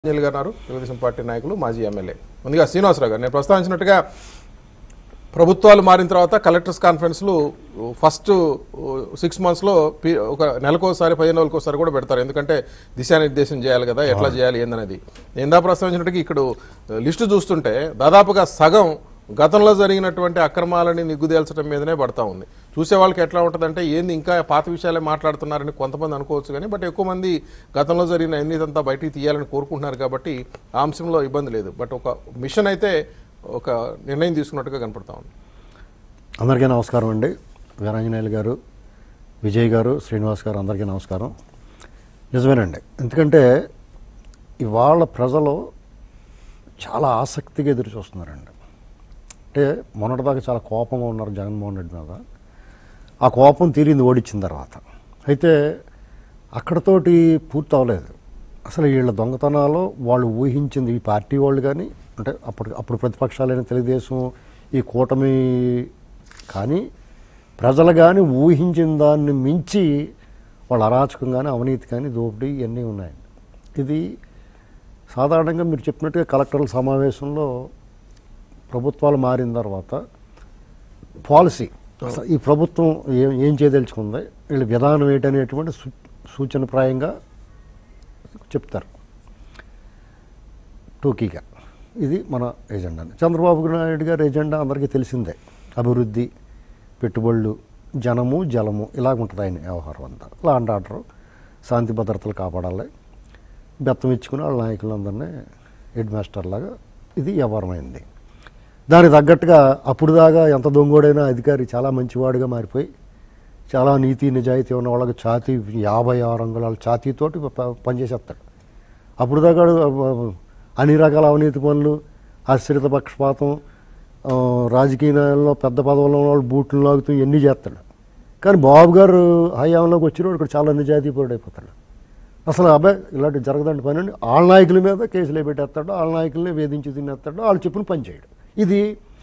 రాజేంద్ర గారు ఉన్నారు, తెలుగుదేశం పార్టీ నాయకులు మాజీ ఎమ్మెల్యే ముందుగా శ్రీనివాసరావు గారు నేను ప్రస్తావించినట్టుగా ప్రభుత్వాలు మారిన తర్వాత కలెక్టర్స్ కాన్ఫరెన్స్లు ఫస్ట్ సిక్స్ మంత్స్లో పి- ఒక నెలకోసారి పదిహేను రోజులకోసారి కూడా పెడతారు ఎందుకంటే దిశానిర్దేశం చేయాలి కదా ఎట్లా చేయాలి ఏందనేది నేను ఇందా ప్రస్తావించినట్టుగా ఇక్కడ లిస్టు చూస్తుంటే దాదాపుగా సగం గతంలో జరిగినటువంటి అక్రమాలని నిగ్గుదేల్చడం మీదనే పడతా ఉంది చూసే వాళ్ళకి ఎట్లా ఉంటుందంటే ఏంది ఇంకా పాత విషయాలే మాట్లాడుతున్నారని కొంతమంది అనుకోవచ్చు కానీ బట్ ఎక్కువ మంది గతంలో జరిగిన అన్నిదంతా బయటికి తీయాలని కోరుకుంటున్నారు కాబట్టి ఆ అంశంలో ఇబ్బంది లేదు బట్ ఒక మిషన్ అయితే ఒక నిర్ణయం తీసుకున్నట్టుగా కనపడతా ఉంది అందరికీ నమస్కారం అండి వీరాంజనేయులు గారు విజయ్ గారు శ్రీనివాస్ గారు అందరికీ నమస్కారం నిజమేనండి ఎందుకంటే ఇవాళ ప్రజలు చాలా ఆసక్తిగా ఎదురు చూస్తున్నారండి అంటే మొన్నటిదాకా చాలా కోపంగా ఉన్నారు జగన్మోహన్ రెడ్డి మీద ఆ కోపం తీరింది ఓడించిన తర్వాత అయితే అక్కడతోటి పూర్తి అవ్వలేదు అసలు వీళ్ళ దొంగతనాలు వాళ్ళు ఊహించింది ఈ పార్టీ వాళ్ళు కానీ అంటే అప్పుడు అప్పుడు ప్రతిపక్షాలైన తెలుగుదేశం ఈ కూటమి కానీ ప్రజలు కానీ ఊహించిన దాన్ని మించి వాళ్ళ అరాచకం కానీ అవినీతి కానీ దోపిడీ ఇవన్నీ ఉన్నాయండి ఇది సాధారణంగా మీరు చెప్పినట్టుగా కలెక్టర్ల సమావేశంలో ప్రభుత్వాలు మారిన తర్వాత పాలసీ అసలు ఈ ప్రభుత్వం ఏం ఏం చేయదలుచుకుంది వీళ్ళ విధానం ఏంటనేటువంటి సూ సూచనప్రాయంగా చెప్తారు టూకీగా ఇది మన ఎజెండా చంద్రబాబు నాయుడు గారి ఎజెండా అందరికీ తెలిసిందే అభివృద్ధి పెట్టుబడులు జనము జలము ఇలాగ ఉంటుంది ఆయన వ్యవహారం అంతా లాండ్ ఆర్డర్ శాంతి భద్రతలు కాపాడాలి బెత్తం ఇచ్చుకుని వాళ్ళ నాయకులందరినీ హెడ్ మాస్టర్ లాగా ఇది వ్యవహారమైంది దానికి తగ్గట్టుగా అప్పుడు దాకా ఎంత దొంగోడైనా అధికారి చాలా మంచివాడుగా మారిపోయి చాలా నీతి నిజాయితీ ఉన్న వాళ్ళకి ఛాతీ యాభై ఆరు అంగుళాల ఛాతీతోటి ప- పనిచేసేస్తాడు అప్పుడు దాకా అన్ని రకాల అవినీతి పనులు ఆశ్రిత పక్షపాతం ఆ, రాజకీయ నాయకుల్లో పెద్ద పదవుల్లో ఉన్న వాళ్ళు బూట్లు లాగుతూ ఇవన్నీ చేస్తాడు కానీ బాబు గారు హయాంలోకి వచ్చినప్పుడు ఇక్కడ చాలా నిజాయితీపరుడు అయిపోతాడు అసలు అబ్బాయి ఇలాంటి జరగదండి పని అండి వాళ్ళ నాయకుల మీద కేసులు పెట్టేస్తాడు వాళ్ళ నాయకుల్ని వేధించి తినేస్తాడు వాళ్ళు చెప్పిన పని చేయడు ఇది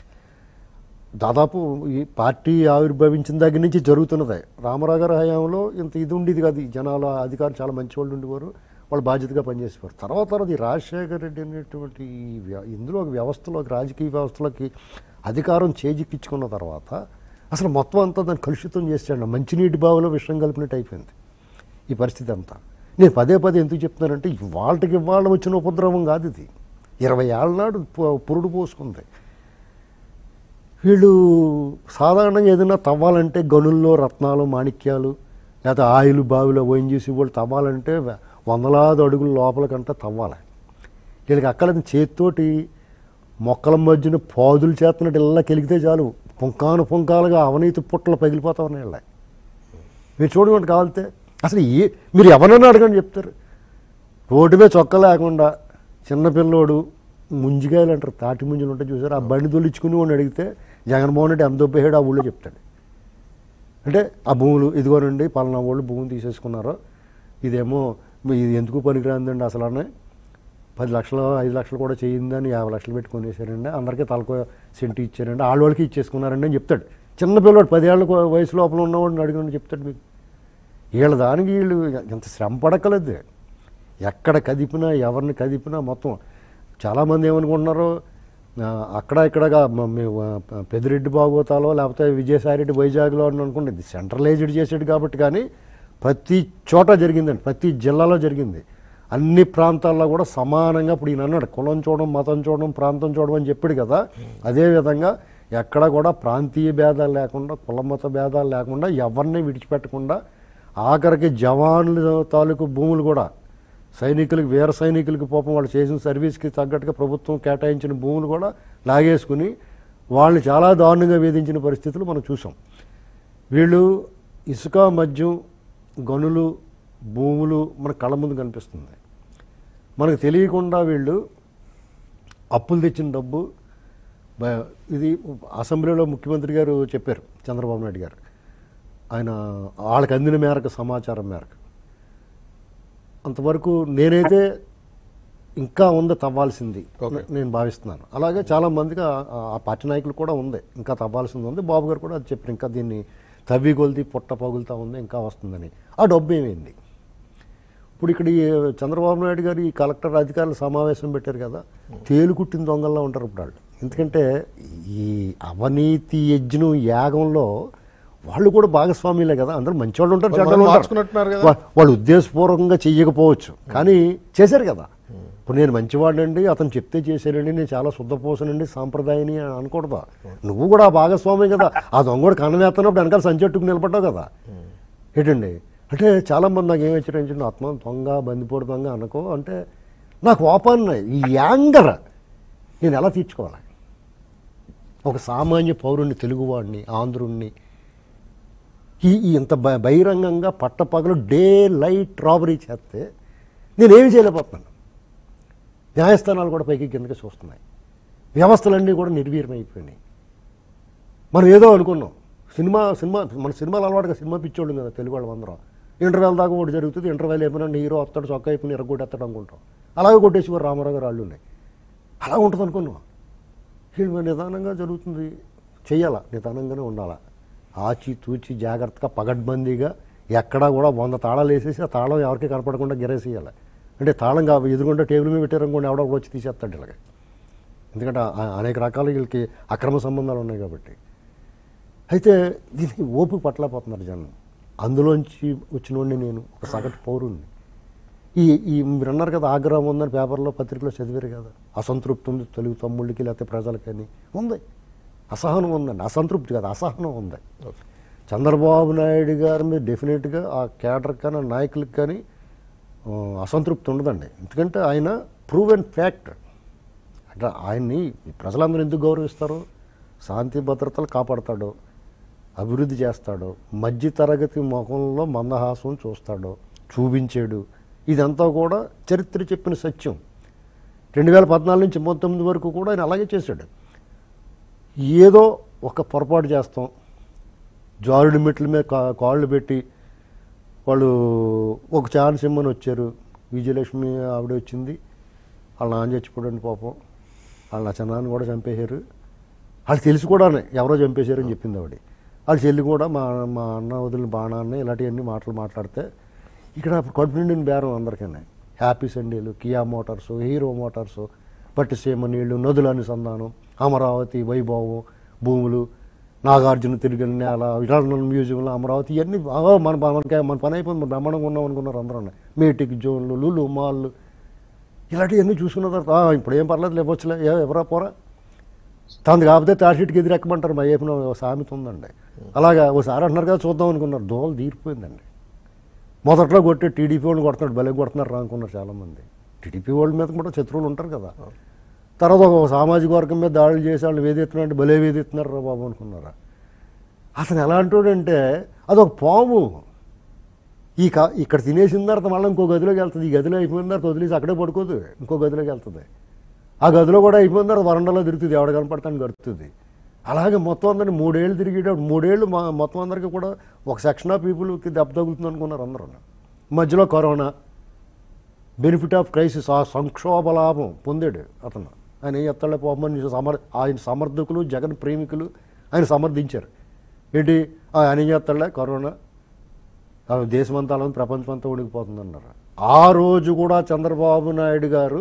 దాదాపు ఈ పార్టీ ఆవిర్భవించిన దగ్గర నుంచి జరుగుతున్నదే రామారావు గారి హయాంలో ఇంత ఇది ఉండేది కాదు ఈ జనాల అధికారులు చాలా మంచి వాళ్ళు ఉండేవారు వాళ్ళు బాధ్యతగా పనిచేసేవారు తర్వాత తర్వాత ఈ రాజశేఖర రెడ్డి అనేటువంటి ఈ వ్య- ఇందులో ఒక వ్యవస్థలోకి రాజకీయ వ్యవస్థలోకి అధికారం చేజిక్కించుకున్న తర్వాత అసలు మొత్తం అంతా దాన్ని కలుషితం చేసాడు మంచినీటి బావిలో విషయం కలిపినట్టు అయిపోయింది ఈ పరిస్థితి అంతా నేను పదే పదే ఎందుకు చెప్తున్నానంటే వాళ్ళకి ఇవాళ వచ్చిన ఉపద్రవం కాదు ఇది ఇరవై ఏళ్ళ నాడు పు- పురుడు పోసుకుంది వీళ్ళు సాధారణంగా ఏదైనా తవ్వాలంటే గనుల్లో రత్నాలు మాణిక్యాలు లేకపోతే ఆయిల్ బావిలో చేసి వాళ్ళు తవ్వాలంటే వ- వందలాది అడుగుల లోపలికంటే తవ్వాలి వీళ్ళకి అక్కడ చేతితోటి మొక్కల మధ్యన పాదులు చేస్తున్నట్టు ఇలా కెలిగితే చాలు పుంకాను పుంకాలుగా అవినీతి పుట్టలు పగిలిపోతా ఉన్నాయి వీళ్ళ మీరు చూడమంటే కావాలితే అసలు ఏ మీరు ఎవరన్నా అడగండి చెప్తారు రోడ్డు మీద చొక్క లేకుండా చిన్నపిల్లోడు ముంజిగాయలు అంటారు తాటి ముంజలు ఉంటాయి చూసారు ఆ బండి తొలిచుకుని వాడిని అడిగితే జగన్మోహన్ రెడ్డి ఎంత దొబ్బేహాడు ఆ ఊళ్ళో చెప్తాడు అంటే ఆ భూములు ఇదిగోనండి పలానా వాళ్ళు భూములు తీసేసుకున్నారు ఇదేమో మీ ఇది ఎందుకు పనికిరాందండి అసలు అనే పది లక్షలు ఐదు లక్షలు కూడా చేయిందని యాభై లక్షలు పెట్టి కొనేసారండి అందరికీ తలకో సెంటు ఇచ్చారండి ఆళ్ళ వాళ్ళకి ఇచ్చేసుకున్నారండి అని చెప్తాడు చిన్న పిల్లవాడు పదేళ్ళ వయసు లోపల ఉన్నవాడిని అడిగిన చెప్తాడు మీకు వీళ్ళ దానికి వీళ్ళు ఎంత శ్రమ పడకలేదు ఎక్కడ కదిపినా ఎవరిని కదిపినా మొత్తం చాలామంది ఏమనుకుంటున్నారు ఆ, అక్కడ ఇక్కడగా మ- మేము ఆ, పెద్దిరెడ్డి బాగోతాలో లేకపోతే విజయసాయిరెడ్డి వైజాగ్లో అని అనుకుంటుంది సెంట్రలైజ్డ్ చేసాడు కాబట్టి కానీ ప్రతి చోట జరిగిందండి ప్రతి జిల్లాలో జరిగింది అన్ని ప్రాంతాల్లో కూడా సమానంగా ఇప్పుడు ఈయన అన్నాడు కులం చూడడం మతం చూడడం ప్రాంతం చూడడం అని చెప్పాడు కదా అదేవిధంగా ఎక్కడ కూడా ప్రాంతీయ భేదాలు లేకుండా కుల మత భేదాలు లేకుండా ఎవరిని విడిచిపెట్టకుండా ఆఖరికి జవాన్ల తాలూకు భూములు కూడా సైనికులకు వీర సైనికులకు పాపం వాళ్ళు చేసిన సర్వీస్కి తగ్గట్టుగా ప్రభుత్వం కేటాయించిన భూములు కూడా లాగేసుకుని వాళ్ళని చాలా దారుణంగా వేధించిన పరిస్థితులు మనం చూసాం వీళ్ళు ఇసుక మద్యం గనులు భూములు మన కళ్ళ ముందు కనిపిస్తుంది మనకు తెలియకుండా వీళ్ళు అప్పులు తెచ్చిన డబ్బు బ- ఇది అసెంబ్లీలో ముఖ్యమంత్రి గారు చెప్పారు చంద్రబాబు నాయుడు గారు ఆయన వాళ్ళకి అందిన మేరకు సమాచారం మేరకు అంతవరకు నేనైతే ఇంకా ఉంది తవ్వాల్సింది Okay. నేను భావిస్తున్నాను అలాగే చాలా మందికి ఆ- ఆ పార్టీ నాయకులు కూడా ఉంది ఇంకా తవ్వాల్సింది ఉంది బాబు గారు కూడా అది చెప్పారు ఇంకా దీన్ని తవ్వి కొలిది పుట్ట పగులుతా ఉంది ఇంకా వస్తుందని ఆ డబ్బు ఏమైంది ఇప్పుడు ఇక్కడ ఈ చంద్రబాబు నాయుడు గారు ఈ కలెక్టర్ అధికారుల సమావేశం పెట్టారు కదా తేలుకుట్టిన దొంగల్లా ఉంటారు ఇప్పుడు వాళ్ళు ఎందుకంటే ఈ అవినీతి యజ్ఞం యాగంలో వాళ్ళు కూడా భాగస్వామ్యులే కదా అందరూ మంచివాళ్ళు ఉంటారు వాళ్ళు చెడ్డోళ్ళు ఉంటారు. మార్చుకున్నట్టున్నారు కదా? వా- వాళ్ళు ఉద్దేశపూర్వకంగా చెయ్యకపోవచ్చు కానీ చేశారు కదా ఇప్పుడు నేను మంచివాడండి అతను చెప్తే చేశానండి నేను చాలా శుద్ధపోసనండి సాంప్రదాయని అని అనకూడదు నువ్వు కూడా ఆ భాగస్వామి కదా ఆ దొంగ కూడా కన్నవేస్తున్నప్పుడు వెనకాల సంచెట్టుకు నిలబడ్డావు కదా ఏంటండి అంటే చాలామంది నాకు ఏమి హెచ్చరించండి ఆత్మ దొంగ బందిపోడు దొంగ అనుకో అంటే నాకు కోపాన్ని ఈ యాంగర్ నేను ఎలా తీర్చుకోవాలి ఒక సామాన్య పౌరుణ్ణి తెలుగువాడిని ఆంధ్రుణ్ణి ఈ ఈ ఇంత బ- బహిరంగంగా పట్టపగలు డే లైట్ రాబరీ చేస్తే నేనేమి చేయలేకపోతున్నాను న్యాయస్థానాలు కూడా పైకి కిందకి చూస్తున్నాయి వ్యవస్థలన్నీ కూడా నిర్వీర్యమైపోయినాయి మనం ఏదో అనుకున్నాం సినిమా సినిమా మన సినిమాలు అలవాటుగా సినిమా పిచ్చోళ్ళు కదా తెలుగు వాళ్ళం అందరం ఇంటర్వెల్ దాకా ఒకటి జరుగుతుంది ఇంటర్వెల్ అయిపోయినా హీరో వస్తాడు చొక్క అయిపోయిన ఎరగొట్టేస్తాడు అనుకుంటాం అలాగే కొట్టేసి వారు రామారావు గారు వాళ్ళు ఉన్నాయి అలా ఉంటుంది అనుకున్నాం వీళ్ళు నిదానంగా జరుగుతుంది చెయ్యాలా నిదానంగానే ఉండాలా ఆచి తూచి జాగ్రత్తగా పగడ్బందీగా ఎక్కడా కూడా వంద తాళాలు వేసేసి ఆ తాళం ఎవరికి కనపడకుండా గిరేసేయాలి అంటే తాళం కా ఎదురుగుండా టేబుల్ మీద పెట్టారనుకోండి ఎవడో ఒకడు వచ్చి తీసేస్తాడు ఇలాగ ఎందుకంటే ఆ- అనేక రకాల వీళ్ళకి అక్రమ సంబంధాలు ఉన్నాయి కాబట్టి అయితే దీన్ని ఓపిక పట్టలేకపోతున్నారు జనం అందులోంచి వచ్చినోడిని నేను ఒక సగటు పౌరుణ్ణి ఈ ఈ మీరు అన్నారు కదా ఆగ్రహం ఉందని పేపర్లో పత్రికలో చదివారు కదా అసంతృప్తి ఉంది తెలుగు తమ్ముళ్ళకి లేకపోతే ప్రజలకని ఉంది అసహనం ఉందండి అసంతృప్తి కాదు అసహనం ఉంది చంద్రబాబు నాయుడు గారి మీద డెఫినెట్గా ఆ క్యాడర్ కానీ ఆ నాయకులకు కానీ ఆ, అసంతృప్తి ఉండదండి ఎందుకంటే ఆయన ప్రూవ్ అండ్ ఫ్యాక్ట్ అంటే ఆయన్ని ఈ ప్రజలందరూ ఎందుకు గౌరవిస్తారు శాంతి భద్రతలు కాపాడతాడు అభివృద్ధి చేస్తాడు మధ్య తరగతి ముఖంలో మందహాసం చూస్తాడు చూపించాడు ఇదంతా కూడా చరిత్ర చెప్పిన సత్యం రెండు వేల పద్నాలుగు నుంచి పంతొమ్మిది వరకు కూడా ఆయన అలాగే చేశాడు ఏదో ఒక పొరపాటు చేస్తాం జారుడి మెట్ల మీద కా- కాళ్ళు పెట్టి వాళ్ళు ఒక ఛాన్స్ ఇమ్మని వచ్చారు విజయలక్ష్మి ఆవిడ వచ్చింది వాళ్ళ నాన్న చచ్చిపోయాడు పాపం వాళ్ళ నా చిన్నాన్ని కూడా చంపేశారు వాళ్ళు తెలిసి కూడానే ఎవరో చంపేశారని చెప్పింది ఆవిడ వాళ్ళ చెల్లి కూడా మా మా అన్న వదిలిన బాణాన్ని ఇలాంటివన్నీ మాటలు మాట్లాడితే ఇక్కడ కడుపు నిండిన బేరం అందరికీ హ్యాపీ సండేలు Kia Motors Hero Motors Pattiseema నీళ్లు నదుల అనుసంధానం అమరావతి వైభవం భూములు నాగార్జున తిరిగిన నేల విరాళ మ్యూజియంలో అమరావతి ఇవన్నీ బాగా మన మనకి మన పని అయిపోయింది మన బ్రహ్మాండంగా ఉన్నాం అనుకున్నారు అందరూ మేటిక్ జోన్లు లులు మాల్లు ఇలాంటివన్నీ చూసుకున్న తర్వాత "ఆ, ఇప్పుడు ఏం పర్లేదు లేవచ్చులే ఏ ఎవరా పోరా తనది కాకపోతే తాషీట్కి ఎదురెక్కమంటారు మా వైపున ఓ సామెత ఉందండి అలాగా ఓసారి అంటున్నారు కదా చూద్దాం అనుకున్నారు దోవలు తీరిపోయిందండి మొదట్లో కొట్టే టీడీపీ వాళ్ళు కొడుతున్నాడు భలే కొడుతున్నారు రా అనుకున్నారు చాలామంది టీడీపీ వాళ్ళ మీద కూడా శత్రువులు ఉంటారు కదా తర్వాత ఒక సామాజిక వర్గం మీద దాడులు చేసి వాళ్ళు వేదెత్తున్నాడు భలే వేదెత్తున్నారు రా బాబు అనుకున్నారా అతను ఎలా అంటాడంటే అదొక పాము ఈ కా ఇక్కడ తినేసిన తర్వాత మళ్ళీ ఇంకో గదిలోకి వెళ్తుంది ఈ గదిలో అయిపోయిన తర్వాత వదిలేసి అక్కడే పడుకోదు ఇంకో గదిలోకి వెళ్తుంది ఆ గదిలో కూడా అయిపోయిన తర్వాత వరండాలో తిరుగుతుంది ఎవడ కనపడతాను గడుతుంది అలాగే మొత్తం అందరిని మూడేళ్ళు తిరిగేటప్పుడు మూడేళ్ళు మా మొత్తం అందరికీ కూడా ఒక సెక్షన్ ఆఫ్ పీపుల్కి దెబ్బ తగులుతుంది అనుకున్నారు అందరూ మధ్యలో కరోనా బెనిఫిట్ ఆఫ్ క్రైసిస్ ఆ సంక్షోభ లాభం పొందాడు అతను ఆయన ఏం చెప్తాడే పోమని సమర్ ఆయన సమర్థకులు జగన్ ప్రేమికులు ఆయన సమర్థించారు ఏంటి ఆ, ఆయన ఏం చేస్తాడులే కరోనా ఆ, దేశమంతా అలా ఉంది, ప్రపంచమంతా ఉడికిపోతుంది అన్నారు ఆ రోజు కూడా చంద్రబాబు నాయుడు గారు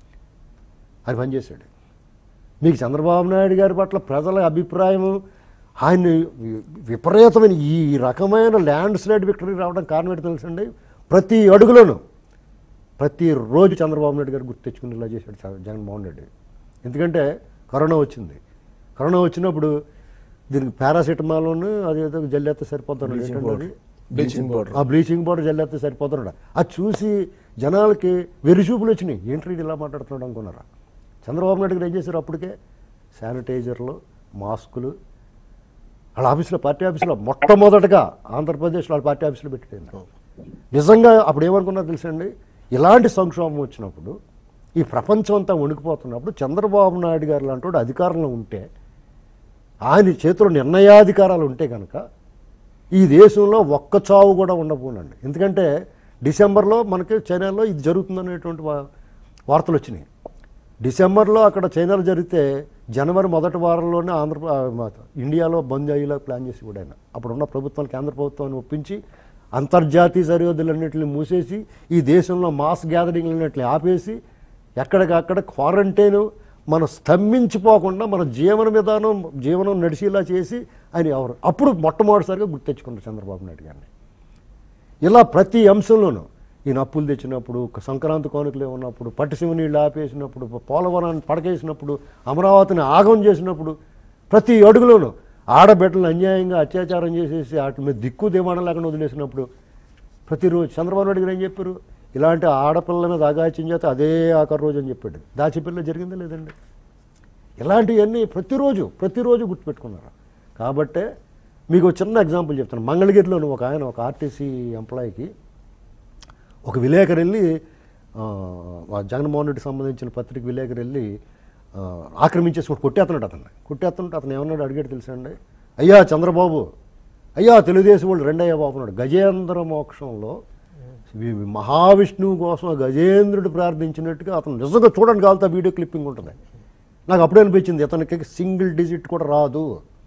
ఆయన పనిచేశాడు మీకు చంద్రబాబు నాయుడు గారి పట్ల ప్రజల అభిప్రాయం ఆయన వి- విపరీతమైన ఈ రకమైన ల్యాండ్ స్లైడ్ విక్టరీ రావడం కారణం ఏంటో తెలుసండి ప్రతి అడుగులోనూ ప్రతిరోజు చంద్రబాబు నాయుడు గారు గుర్తు తెచ్చుకునేలా చేశాడు జగన్- జగన్మోహన్ రెడ్డి ఎందుకంటే కరోనా వచ్చింది కరోనా వచ్చినప్పుడు దీనికి పారాసిటమాల్ను అదేదో జల్లెత్తే సరిపోతున్నాడు ఏంటంటే అది బ్లీచింగ్ పౌడర్ ఆ బ్లీచింగ్ పౌడర్ జల్లెత్తే సరిపోతున్నాడు అది చూసి జనాలకి వెరిచూపులు వచ్చినాయి ఏంటి ఇది ఇలా మాట్లాడుతున్నాడు అనుకున్నారా చంద్రబాబు నాయుడు గారు ఏం చేశారు అప్పటికే శానిటైజర్లు మాస్కులు వాళ్ళ ఆఫీసులో పార్టీ ఆఫీసులో మొట్టమొదటగా ఆంధ్రప్రదేశ్లో వాళ్ళ పార్టీ ఆఫీసులో పెట్టాడు నిజంగా అప్పుడు ఏమనుకున్నా తెలుసండి ఇలాంటి సంక్షోభం వచ్చినప్పుడు ఈ ప్రపంచం అంతా వణికిపోతున్నప్పుడు చంద్రబాబు నాయుడు గారు లాంటి వాడు అధికారంలో ఉంటే ఆయన చేతిలో నిర్ణయాధికారాలు ఉంటే కనుక ఈ దేశంలో ఒక్క చావు కూడా ఉండబోనండి ఎందుకంటే డిసెంబర్లో మనకి చైనాలో ఇది జరుగుతుందనేటువంటి వా- వార్తలు వచ్చినాయి డిసెంబర్లో అక్కడ చైనాలో జరిగితే జనవరి మొదటి వారంలోనే ఆంధ్ర ఆ, మా- ఇండియాలో బంద్ అయ్యేలా ప్లాన్ చేసి కూడా ఆయన అప్పుడున్న ప్రభుత్వాన్ని కేంద్ర ప్రభుత్వాన్ని ఒప్పించి అంతర్జాతీయ సరిహద్దులన్నింటిని మూసేసి ఈ దేశంలో మాస్ గ్యాదరింగ్లన్నింటిని ఆపేసి ఎక్కడికక్కడ క్వారంటైన్ మనం స్తంభించిపోకుండా మన జీవన విధానం జీవనం నడిచేలా చేసి ఆయన ఎవరు అప్పుడు మొట్టమొదటిసారిగా గుర్తెచ్చుకున్నారు చంద్రబాబు నాయుడు గారిని ఇలా ప్రతి అంశంలోనూ ఈయన అప్పులు తెచ్చినప్పుడు సంక్రాంతి కానుకలు ఉన్నప్పుడు పట్టిసీమ నీళ్ళు ఆపేసినప్పుడు పోలవరాన్ని పడకేసినప్పుడు అమరావతిని ఆగం చేసినప్పుడు ప్రతి అడుగులోనూ ఆడబిడ్డలను అన్యాయంగా అత్యాచారం చేసేసి వాటి మీద దిక్కు దివాణం లేకుండా వదిలేసినప్పుడు ప్రతిరోజు చంద్రబాబు నాయుడు గారు ఏం చెప్పారు ఇలాంటి ఆడపిల్లల మీద అగాచ్యం చేస్తే అదే ఆఖరి రోజు అని చెప్పాడు దాచిపిల్ల జరిగిందా లేదండి ఇలాంటివన్నీ ప్రతిరోజు ప్రతిరోజు గుర్తుపెట్టుకున్నారు కాబట్టే మీకు ఒక చిన్న ఎగ్జాంపుల్ చెప్తాను మంగళగిరిలోని ఒక ఆయన ఒక ఆర్టీసీ ఎంప్లాయీకి ఒక విలేకరు వెళ్ళి ఆ, ఆ జగన్మోహన్ రెడ్డికి సంబంధించిన పత్రిక విలేకరు వెళ్ళి ఆ, ఆక్రమించేసుకుని కొట్టేస్తున్నాడు అతన్ని కొట్టేస్తుంటే అతను ఏమన్నాడు అడిగాడు తెలుసా అండి అయ్యా చంద్రబాబు అయ్యా తెలుగుదేశం వాళ్ళు రెండయ్యా బాబు అన్నాడు గజేంద్ర మోక్షంలో వి- మహావిష్ణువు కోసం ఆ గజేంద్రుడు ప్రార్థించినట్టుగా అతను నిజంగా చూడండి కాలుతా వీడియో క్లిప్పింగ్ ఉంటుంది నాకు అప్పుడే అనిపించింది ఇతనికి సింగిల్ డిజిట్ కూడా రాదు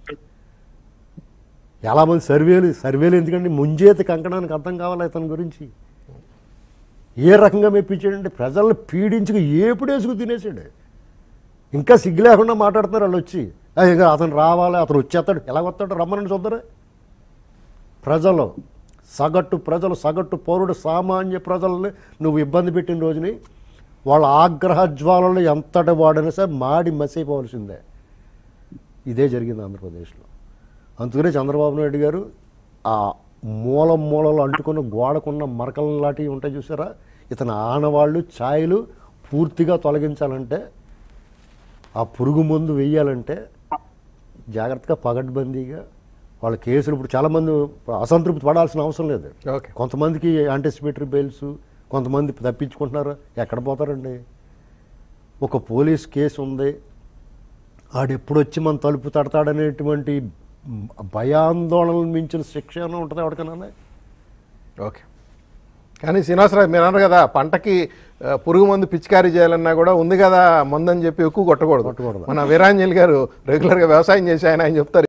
చాలా మంది సర్వేలు సర్వేలు ఎందుకంటే ముంజేతి కంకణానికి అర్థం కావాలి ఇతని గురించి ఏ రకంగా మెప్పించాడంటే ప్రజలను పీడించుకు ఏపుడేసుకు తినేసాడు ఇంకా సిగ్గు లేకుండా మాట్లాడుతున్నారు వాళ్ళు వచ్చి "ఆ, ఇక అతను రావాలి అతను వచ్చేస్తాడు ఎలా వస్తాడు రమ్మని చూద్దరే ప్రజలు సగటు ప్రజలు సగటు పౌరుడు సామాన్య ప్రజల్ని నువ్వు ఇబ్బంది పెట్టిన రోజుని వాళ్ళ ఆగ్రహ జ్వాలలు ఎంతటి వాడైనా సరే మాడి మసైపోవాల్సిందే ఇదే జరిగింది ఆంధ్రప్రదేశ్లో అందుకనే చంద్రబాబు నాయుడు గారు ఆ మూల మూలలు అంటుకున్న గోడకున్న మరకలు లాంటివి ఉంటాయి చూసారా ఇతని ఆనవాళ్ళు ఛాయలు పూర్తిగా తొలగించాలంటే ఆ పురుగు మందు వెయ్యాలంటే జాగ్రత్తగా పగడ్బందీగా వాళ్ళ కేసులు ఇప్పుడు చాలామంది అసంతృప్తి పడాల్సిన అవసరం లేదు ఓకే కొంతమందికి యాంటిసిపేటరీ బెయిల్స్ కొంతమంది తప్పించుకుంటున్నారు ఎక్కడ పోతారండి ఒక పోలీస్ కేసు ఉంది ఆడెప్పుడు వచ్చి మన తలుపు తడతాడనేటువంటి భయాందోళనలు మించిన శిక్ష ఏమైనా ఉంటుంది ఎవరికైనా ఓకే కానీ శ్రీనివాసరావు మీరు అన్నారు కదా పంటకి ఆ, పురుగు మందు పిచికారీ చేయాలన్నా కూడా ఉంది కదా మందు అని చెప్పి ఎక్కువ కొట్టకూడదు కొట్టకూడదు. మన వీరాంజలి గారు రెగ్యులర్గా వ్యవసాయం చేసి ఆయన ఆయన చెప్తారు